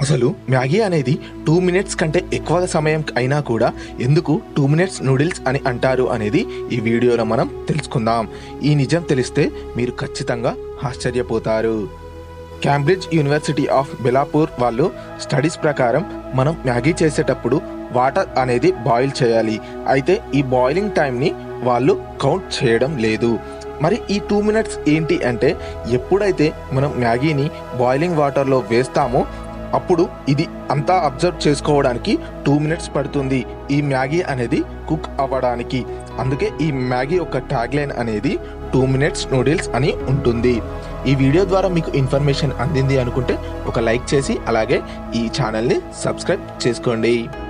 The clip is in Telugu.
అసలు మ్యాగీ అనేది టూ మినిట్స్ కంటే ఎక్కువ సమయం అయినా కూడా ఎందుకు టూ మినిట్స్ నూడిల్స్ అని అంటారు అనేది ఈ వీడియోలో మనం తెలుసుకుందాం ఈ నిజం తెలిస్తే మీరు ఖచ్చితంగా ఆశ్చర్యపోతారు క్యాంబ్రిడ్జ్ యూనివర్సిటీ ఆఫ్ బెలాపూర్ వాళ్ళు స్టడీస్ ప్రకారం మనం మ్యాగీ చేసేటప్పుడు వాటర్ అనేది బాయిల్ చేయాలి అయితే ఈ బాయిలింగ్ టైంని వాళ్ళు కౌంట్ చేయడం లేదు మరి ఈ టూ మినిట్స్ ఏంటి అంటే ఎప్పుడైతే మనం మ్యాగీని బాయిలింగ్ వాటర్లో వేస్తామో అప్పుడు ఇది అంతా అబ్జర్వ్ చేసుకోవడానికి టూ మినిట్స్ పడుతుంది ఈ మ్యాగీ అనేది కుక్ అవ్వడానికి అందుకే ఈ మ్యాగీ యొక్క ట్యాగ్ లైన్ అనేది టూ మినిట్స్ నూడిల్స్ అని ఉంటుంది ఈ వీడియో ద్వారా మీకు ఇన్ఫర్మేషన్ అందింది అనుకుంటే ఒక లైక్ చేసి అలాగే ఈ ఛానల్ని సబ్స్క్రైబ్ చేసుకోండి